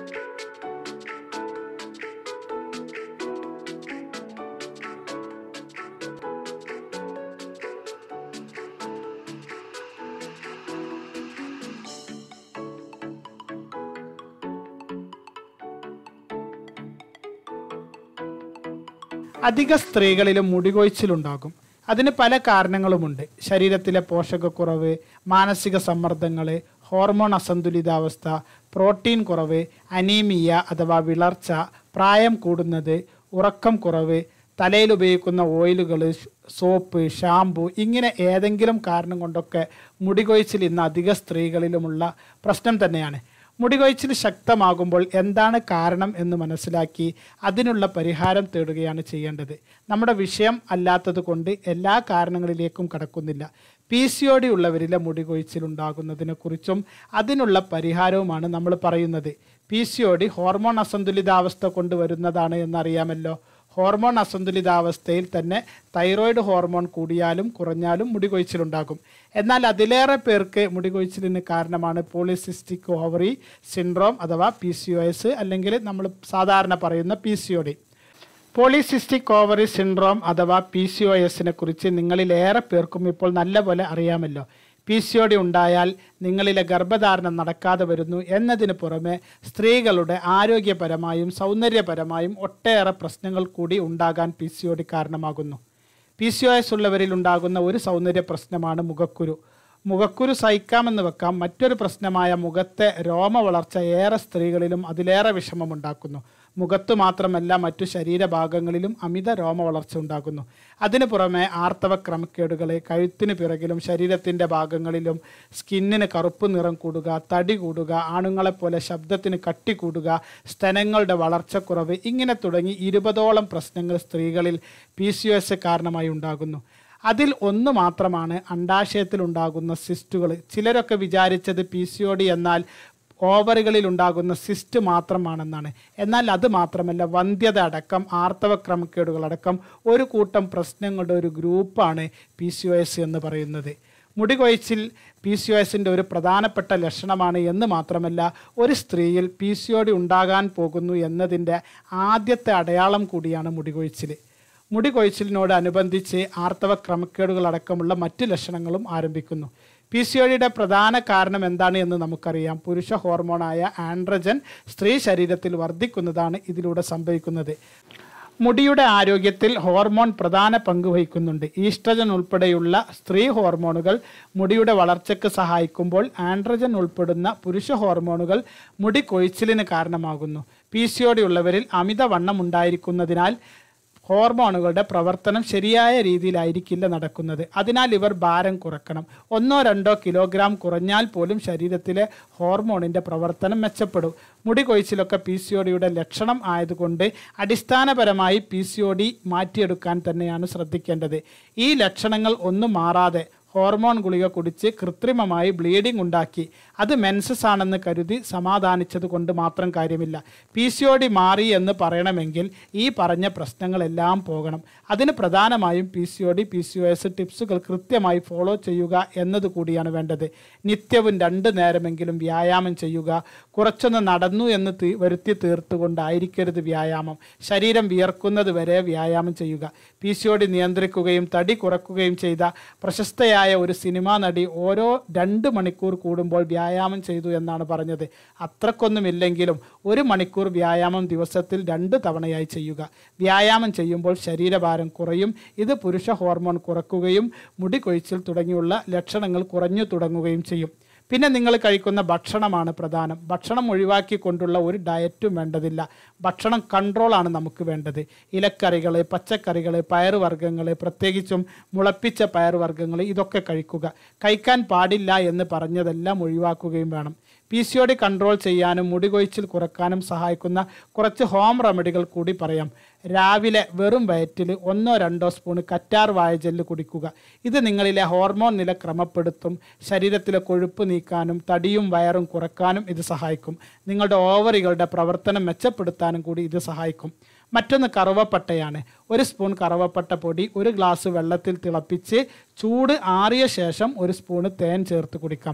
അധിക സ്ത്രീകളിലും മുടികൊഴിച്ചിലുണ്ടാകും അതിന് പല കാരണങ്ങളുമുണ്ട് ശരീരത്തിലെ പോഷകക്കുറവ് മാനസിക സമ്മർദ്ദങ്ങൾ ഹോർമോൺ അസന്തുലിതാവസ്ഥ പ്രോട്ടീൻ കുറവ് അനീമിയ അഥവാ വിളർച്ച പ്രായം കൂടുന്നത് ഉറക്കം കുറവ് തലയിൽ ഉപയോഗിക്കുന്ന ഓയിലുകൾ സോപ്പ് ഷാമ്പു ഇങ്ങനെ ഏതെങ്കിലും കാരണം കൊണ്ടൊക്കെ മുടികൊഴിച്ചിൽ ഇന്ന് അധിക സ്ത്രീകളിലുമുള്ള പ്രശ്നം തന്നെയാണ് മുടികൊഴിച്ചിൽ ശക്തമാകുമ്പോൾ എന്താണ് കാരണം എന്ന് മനസ്സിലാക്കി അതിനുള്ള പരിഹാരം തേടുകയാണ് ചെയ്യേണ്ടത് നമ്മുടെ വിഷയം അല്ലാത്തത് കൊണ്ട് എല്ലാ കാരണങ്ങളിലേക്കും കടക്കുന്നില്ല പി സി ഒ ഡി ഉള്ളവരിലെ മുടികൊഴിച്ചിൽ ഉണ്ടാകുന്നതിനെക്കുറിച്ചും അതിനുള്ള പരിഹാരവുമാണ് നമ്മൾ പറയുന്നത് P C O D hormone അസന്തുലിതാവസ്ഥ കൊണ്ട് വരുന്നതാണ് എന്നറിയാമല്ലോ ഹോർമോൺ അസന്തുലിതാവസ്ഥയിൽ തന്നെ തൈറോയിഡ് ഹോർമോൺ കൂടിയാലും കുറഞ്ഞാലും മുടികൊഴിച്ചിലുണ്ടാകും എന്നാൽ അതിലേറെ പേർക്ക് മുടികൊഴിച്ചിലിന് കാരണമാണ് പോളിസിസ്റ്റിക് ഓവറി സിൻഡ്രോം അഥവാ പി സി ഒ എസ് അല്ലെങ്കിൽ നമ്മൾ സാധാരണ പറയുന്ന P C O D polycystic ovary syndrome അഥവാ പി സി ഒ എസിനെ കുറിച്ച് നിങ്ങളിൽ ഏറെ പേർക്കും ഇപ്പോൾ നല്ലപോലെ അറിയാമല്ലോ പി സി ഒ ഡി ഉണ്ടായാൽ നിങ്ങളിലെ ഗർഭധാരണം നടക്കാതെ വരുന്നു എന്നതിന് പുറമെ സ്ത്രീകളുടെ ആരോഗ്യപരമായും സൗന്ദര്യപരമായും ഒട്ടേറെ പ്രശ്നങ്ങൾ കൂടി ഉണ്ടാകാൻ പി സി ഒ ഡി കാരണമാകുന്നു പി സി ഒ എസ് ഉള്ളവരിൽ ഉണ്ടാകുന്ന ഒരു സൗന്ദര്യ പ്രശ്നമാണ് മുഖക്കുരു മുഖക്കുരു സഹിക്കാമെന്ന് വെക്കാം മറ്റൊരു പ്രശ്നമായ മുഖത്തെ രോമ വളർച്ച ഏറെ സ്ത്രീകളിലും അതിലേറെ വിഷമമുണ്ടാക്കുന്നു മുഖത്തു മാത്രമല്ല മറ്റു ശരീരഭാഗങ്ങളിലും അമിത രോമ വളർച്ച ഉണ്ടാകുന്നു അതിനു പുറമെ ആർത്തവ ക്രമക്കേടുകൾ കഴുത്തിന് പിറകിലും ശരീരത്തിൻ്റെ ഭാഗങ്ങളിലും സ്കിന്നിന് കറുപ്പ് നിറം കൂടുക തടി കൂടുക ആണുങ്ങളെപ്പോലെ ശബ്ദത്തിന് കട്ടി കൂടുക സ്തനങ്ങളുടെ വളർച്ചക്കുറവ് ഇങ്ങനെ തുടങ്ങി ഇരുപതോളം പ്രശ്നങ്ങൾ സ്ത്രീകളിൽ പി സി ഒ എസ് കാരണമായി ഉണ്ടാകുന്നു അതിൽ ഒന്ന് മാത്രമാണ് അണ്ടാശയത്തിൽ ഉണ്ടാകുന്ന സിസ്റ്റുകൾ ചിലരൊക്കെ വിചാരിച്ചത് പി സി ഒ ഡി എന്നാൽ ഓവറുകളിൽ ഉണ്ടാകുന്ന സിസ്റ്റ് മാത്രമാണെന്നാണ് എന്നാൽ അത് മാത്രമല്ല വന്ധ്യത അടക്കം ആർത്തവ ക്രമക്കേടുകളടക്കം ഒരു കൂട്ടം പ്രശ്നങ്ങളുടെ ഒരു ഗ്രൂപ്പാണ് പി സി ഒ എസ് എന്ന് പറയുന്നത് മുടികൊഴിച്ചിൽ പി സി ഒ എസിൻ്റെ ഒരു പ്രധാനപ്പെട്ട ലക്ഷണമാണ് എന്ന് മാത്രമല്ല ഒരു സ്ത്രീയിൽ പി സി ഒ ഡി ഉണ്ടാകാൻ പോകുന്നു എന്നതിൻ്റെ ആദ്യത്തെ അടയാളം കൂടിയാണ് മുടികൊഴിച്ചിൽ മുടി കൊഴിച്ചിലിനോട് അനുബന്ധിച്ച് ആർത്തവ ക്രമക്കേടുകളടക്കമുള്ള മറ്റ് ലക്ഷണങ്ങളും ആരംഭിക്കുന്നു പി സി ഒഡിയുടെ പ്രധാന കാരണം എന്താണ് എന്ന് നമുക്കറിയാം പുരുഷ ഹോർമോണായ ആൻഡ്രജൻ സ്ത്രീ ശരീരത്തിൽ വർദ്ധിക്കുന്നതാണ് ഇതിലൂടെ സംഭവിക്കുന്നത് മുടിയുടെ ആരോഗ്യത്തിൽ ഹോർമോൺ പ്രധാന പങ്ക് വഹിക്കുന്നുണ്ട് ഈസ്ട്രജൻ ഉൾപ്പെടെയുള്ള സ്ത്രീ ഹോർമോണുകൾ മുടിയുടെ വളർച്ചയ്ക്ക് സഹായിക്കുമ്പോൾ ആൻഡ്രജൻ ഉൾപ്പെടുന്ന പുരുഷ ഹോർമോണുകൾ മുടി കൊഴിച്ചിലിന് കാരണമാകുന്നു പി സി ഒ ഡി ഉള്ളവരിൽ അമിതവണ്ണം ഉണ്ടായിരിക്കുന്നതിനാൽ ഹോർമോണുകളുടെ പ്രവർത്തനം ശരിയായ രീതിയിലായിരിക്കില്ല നടക്കുന്നത് അതിനാൽ ഇവർ ഭാരം കുറക്കണം ഒന്നോ രണ്ടോ കിലോഗ്രാം കുറഞ്ഞാൽ പോലും ശരീരത്തിലെ ഹോർമോണിൻ്റെ പ്രവർത്തനം മെച്ചപ്പെടും മുടി കൊഴിച്ചിലൊക്കെ പി സി ഒ ഡിയുടെ ലക്ഷണം ആയതുകൊണ്ട് അടിസ്ഥാനപരമായി പി സി ഒ ഡി മാറ്റിയെടുക്കാൻ തന്നെയാണ് ശ്രദ്ധിക്കേണ്ടത് ഈ ലക്ഷണങ്ങൾ ഒന്നും മാറാതെ ഹോർമോൺ ഗുളിക കുടിച്ച് കൃത്രിമമായി ബ്ലീഡിംഗ് ഉണ്ടാക്കി അത് മെൻസസ് ആണെന്ന് കരുതി സമാധാനിച്ചത് കൊണ്ട് മാത്രം കാര്യമില്ല പി സി ഒ ഡി മാറി എന്ന് പറയണമെങ്കിൽ ഈ പറഞ്ഞ പ്രശ്നങ്ങളെല്ലാം പോകണം അതിന് പ്രധാനമായും P C O D P C O S ടിപ്സുകൾ കൃത്യമായി ഫോളോ ചെയ്യുക എന്നത് കൂടിയാണ് വേണ്ടത് നിത്യവും രണ്ട് നേരമെങ്കിലും വ്യായാമം ചെയ്യുക കുറച്ചൊന്ന് നടന്നു എന്ന് തീ വരുത്തി തീർത്തുകൊണ്ടായിരിക്കരുത് വ്യായാമം ശരീരം വിയർക്കുന്നത് വരെ വ്യായാമം ചെയ്യുക പി സി ഒ ഡി നിയന്ത്രിക്കുകയും തടി കുറക്കുകയും ചെയ്ത പ്രശസ്തയായ ഒരു സിനിമാ നടി ഓരോ രണ്ട് മണിക്കൂർ കൂടുമ്പോൾ വ്യായാമം ചെയ്തു എന്നാണ് പറഞ്ഞത് അത്രക്കൊന്നുമില്ലെങ്കിലും ഒരു മണിക്കൂർ വ്യായാമം ദിവസത്തിൽ രണ്ട് തവണയായി ചെയ്യുക വ്യായാമം ചെയ്യുമ്പോൾ ശരീരഭാരം കുറയും ഇത് പുരുഷ ഹോർമോൺ കുറക്കുകയും മുടി കൊഴിച്ചിൽ തുടങ്ങിയുള്ള ലക്ഷണങ്ങൾ കുറഞ്ഞു തുടങ്ങുകയും ചെയ്യും പിന്നെ നിങ്ങൾ കഴിക്കുന്ന ഭക്ഷണമാണ് പ്രധാനം ഭക്ഷണം ഒഴിവാക്കിക്കൊണ്ടുള്ള ഒരു ഡയറ്റും വേണ്ടതില്ല ഭക്ഷണം കൺട്രോളാണ് നമുക്ക് വേണ്ടത് ഇലക്കറികൾ പച്ചക്കറികൾ പയറുവർഗ്ഗങ്ങൾ പ്രത്യേകിച്ചും മുളപ്പിച്ച പയറുവർഗ്ഗങ്ങൾ ഇതൊക്കെ കഴിക്കുക കഴിക്കാൻ പാടില്ല എന്ന് പറഞ്ഞതെല്ലാം ഒഴിവാക്കുകയും വേണം P C O D control ചെയ്യാനും മുടി കൊഴിച്ചിൽ കുറക്കാനും സഹായിക്കുന്ന കുറച്ച് ഹോം റെമഡികൾ കൂടി പറയാം രാവിലെ വെറും വയറ്റിൽ ഒന്നോ രണ്ടോ സ്പൂൺ കറ്റാർ വാഴജെല്ല് കുടിക്കുക ഇത് നിങ്ങളിലെ ഹോർമോൺ നില ക്രമപ്പെടുത്തും ശരീരത്തിലെ കൊഴുപ്പ് നീക്കാനും തടിയും വയറും കുറക്കാനും ഇത് സഹായിക്കും നിങ്ങളുടെ ഓവറികളുടെ പ്രവർത്തനം മെച്ചപ്പെടുത്താനും കൂടി ഇത് സഹായിക്കും മറ്റൊന്ന് കറുവപ്പട്ടയാണ് ഒരു സ്പൂൺ കറുവപ്പട്ട പൊടി ഒരു ഗ്ലാസ് വെള്ളത്തിൽ തിളപ്പിച്ച് ചൂട് ആറിയ ശേഷം ഒരു സ്പൂണ് തേൻ ചേർത്ത് കുടിക്കാം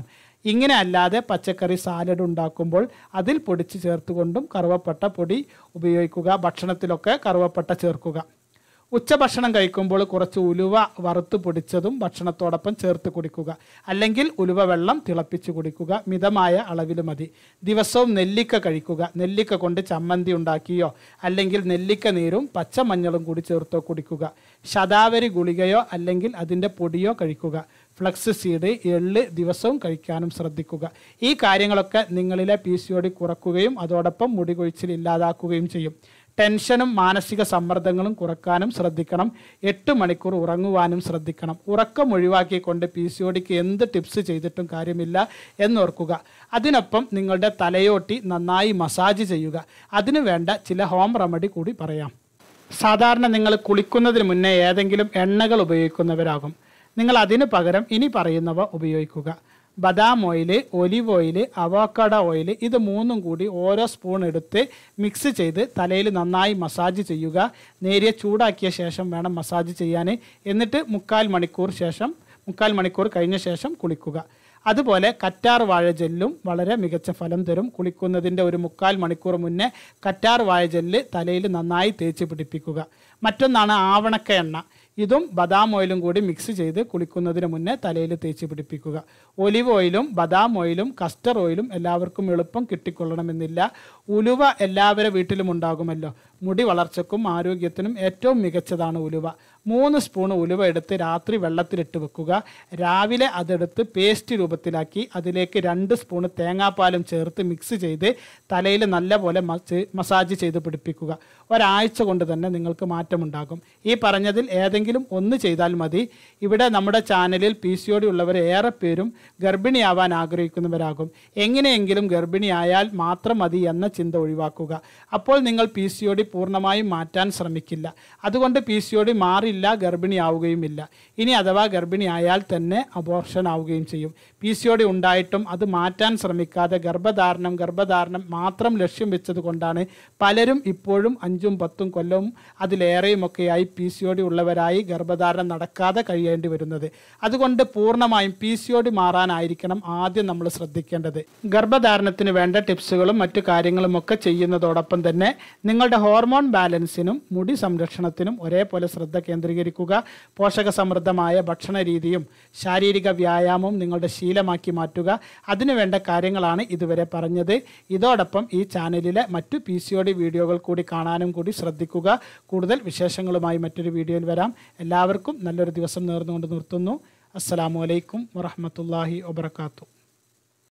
ഇങ്ങനെ അല്ലാതെ പച്ചക്കറി സാലഡ് ഉണ്ടാക്കുമ്പോൾ അതിൽ പൊടിച്ച് ചേർത്തുകൊണ്ടും കറുവപ്പട്ട പൊടി ഉപയോഗിക്കുക ഭക്ഷണത്തിലൊക്കെ കറുവപ്പട്ട ചേർക്കുക ഉച്ചഭക്ഷണം കഴിക്കുമ്പോൾ കുറച്ച് ഉലുവ വറുത്ത് പൊടിച്ചതും ഭക്ഷണത്തോടൊപ്പം ചേർത്ത് കുടിക്കുക അല്ലെങ്കിൽ ഉലുവ വെള്ളം തിളപ്പിച്ച് കുടിക്കുക മിതമായ അളവിൽ മതി ദിവസവും നെല്ലിക്ക കഴിക്കുക നെല്ലിക്ക കൊണ്ട് ചമ്മന്തി ഉണ്ടാക്കിയോ അല്ലെങ്കിൽ നെല്ലിക്ക നീരും പച്ചമഞ്ഞളും കൂടി ചേർത്തോ കുടിക്കുക ശതാവരി ഗുളികയോ അല്ലെങ്കിൽ അതിൻ്റെ പൊടിയോ കഴിക്കുക ഫ്ലക്സ് സീഡ് എള്ള് ദിവസവും കഴിക്കാനും ശ്രദ്ധിക്കുക ഈ കാര്യങ്ങളൊക്കെ നിങ്ങളിലെ പി സി ഒ ഡി കുറക്കുകയും അതോടൊപ്പം മുടി കൊഴിച്ചിൽ ഇല്ലാതാക്കുകയും ചെയ്യും ടെൻഷനും മാനസിക സമ്മർദ്ദങ്ങളും കുറക്കാനും ശ്രദ്ധിക്കണം എട്ട് മണിക്കൂർ ഉറങ്ങുവാനും ശ്രദ്ധിക്കണം ഉറക്കം ഒഴിവാക്കിക്കൊണ്ട് പി സി ഒ ഡിക്ക് എന്ത് ടിപ്സ് ചെയ്തിട്ടും കാര്യമില്ല എന്നോർക്കുക അതിനൊപ്പം നിങ്ങളുടെ തലയോട്ടി നന്നായി മസാജ് ചെയ്യുക അതിനു വേണ്ട ചില ഹോം റെമഡി കൂടി പറയാം സാധാരണ നിങ്ങൾ കുളിക്കുന്നതിന് മുന്നേ ഏതെങ്കിലും എണ്ണകൾ ഉപയോഗിക്കുന്നവരാകും നിങ്ങൾ അതിന് പകരം ഇനി പറയുന്നവ ഉപയോഗിക്കുക ബദാം oil olive oil avocado oil ഇത് മൂന്നും കൂടി ഓരോ സ്പൂൺ എടുത്ത് മിക്സ് ചെയ്ത് തലയിൽ നന്നായി മസാജ് ചെയ്യുക നേരിയ ചൂടാക്കിയ ശേഷം വേണം മസാജ് ചെയ്യാൻ എന്നിട്ട് മുക്കാൽ മണിക്കൂർ ശേഷം മുക്കാൽ മണിക്കൂർ കഴിഞ്ഞ ശേഷം കുളിക്കുക അതുപോലെ കറ്റാർ വാഴ ജെല്ലും വളരെ മികച്ച ഫലം തരും കുളിക്കുന്നതിൻ്റെ ഒരു മുക്കാൽ മണിക്കൂർ മുന്നേ കറ്റാർ വാഴ ജെല്ല് തലയിൽ നന്നായി തേച്ച് പിടിപ്പിക്കുക മറ്റൊന്നാണ് ആവണക്ക എണ്ണ ഇതും ബദാം ഓയിലും കൂടി മിക്സ് ചെയ്ത് കുളിക്കുന്നതിന് മുന്നേ തലയിൽ തേച്ച് പിടിപ്പിക്കുക ഒലിവ് ഓയിലും ബദാം ഓയിലും കസ്റ്റർ ഓയിലും എല്ലാവർക്കും എളുപ്പം കിട്ടിക്കൊള്ളണമെന്നില്ല ഉലുവ എല്ലാവരുടെ വീട്ടിലും ഉണ്ടാകുമല്ലോ മുടി വളർച്ചക്കും ആരോഗ്യത്തിനും ഏറ്റവും മികച്ചതാണ് ഉലുവ മൂന്ന് സ്പൂൺ ഉലുവ എടുത്ത് രാത്രി വെള്ളത്തിലിട്ട് വെക്കുക രാവിലെ അതെടുത്ത് പേസ്റ്റ് രൂപത്തിലാക്കി അതിലേക്ക് രണ്ട് സ്പൂൺ തേങ്ങാപ്പാലും ചേർത്ത് മിക്സ് ചെയ്ത് തലയിൽ നല്ലപോലെ മസ് മസാജ് ചെയ്ത് പിടിപ്പിക്കുക ഒരാഴ്ച കൊണ്ട് തന്നെ നിങ്ങൾക്ക് മാറ്റമുണ്ടാകും ഈ പറഞ്ഞതിൽ ഏതെങ്കിലും ഒന്ന് ചെയ്താൽ മതി ഇവിടെ നമ്മുടെ ചാനലിൽ പി സി ഒ ഡി ഉള്ളവർ ഏറെ പേരും ഗർഭിണിയാവാൻ ആഗ്രഹിക്കുന്നവരാകും എങ്ങനെയെങ്കിലും ഗർഭിണിയായാൽ മാത്രം മതി എന്ന ചിന്ത ഒഴിവാക്കുക അപ്പോൾ നിങ്ങൾ പി സി ഒ ഡി പൂർണ്ണമായും മാറ്റാൻ ശ്രമിക്കില്ല അതുകൊണ്ട് പി സി ഒ ഡി മാറില്ല ഗർഭിണിയാവുകയുമില്ല ഇനി അഥവാ ഗർഭിണിയായാൽ തന്നെ അബോർഷൻ ആവുകയും ചെയ്യും പി സി ഒ ഡി ഉണ്ടായിട്ടും അത് മാറ്റാൻ ശ്രമിക്കാതെ ഗർഭധാരണം ഗർഭധാരണം മാത്രം ലക്ഷ്യം വെച്ചത് കൊണ്ടാണ് പലരും ഇപ്പോഴും അഞ്ചും പത്തും കൊല്ലവും അതിലേറെയുമൊക്കെയായി പി സി ഒ ഡി ഉള്ളവരായി ഗർഭധാരണം നടക്കാതെ കഴിയേണ്ടി വരുന്നത് അതുകൊണ്ട് പൂർണ്ണമായും പി സി ഒ ഡി മാറാനായിരിക്കണം ആദ്യം നമ്മൾ ശ്രദ്ധിക്കേണ്ടത് ഗർഭധാരണത്തിന് വേണ്ട ടിപ്സുകളും മറ്റു കാര്യങ്ങളും ഒക്കെ ചെയ്യുന്നതോടൊപ്പം തന്നെ നിങ്ങളുടെ ഹോർമോൺ ബാലൻസിനും മുടി സംരക്ഷണത്തിനും ഒരേപോലെ ശ്രദ്ധ കേന്ദ്രീകരിക്കുക പോഷക സമൃദ്ധമായ ഭക്ഷണ രീതിയും ശാരീരിക വ്യായാമവും നിങ്ങളുടെ ശീലമാക്കി മാറ്റുക അതിനുവേണ്ട കാര്യങ്ങളാണ് ഇതുവരെ പറഞ്ഞത് ഇതോടൊപ്പം ഈ ചാനലിലെ മറ്റു പി സി ഒ ഡി വീഡിയോകൾ കൂടി കാണാനും കൂടി ശ്രദ്ധിക്കുക കൂടുതൽ വിശേഷങ്ങളുമായി മറ്റൊരു വീഡിയോയിൽ വരാം എല്ലാവർക്കും നല്ലൊരു ദിവസം നേർന്നുകൊണ്ട് നിർത്തുന്നു അസ്സലാമു അലൈക്കും വറഹമത്തല്ലാഹി വബർക്കാത്തു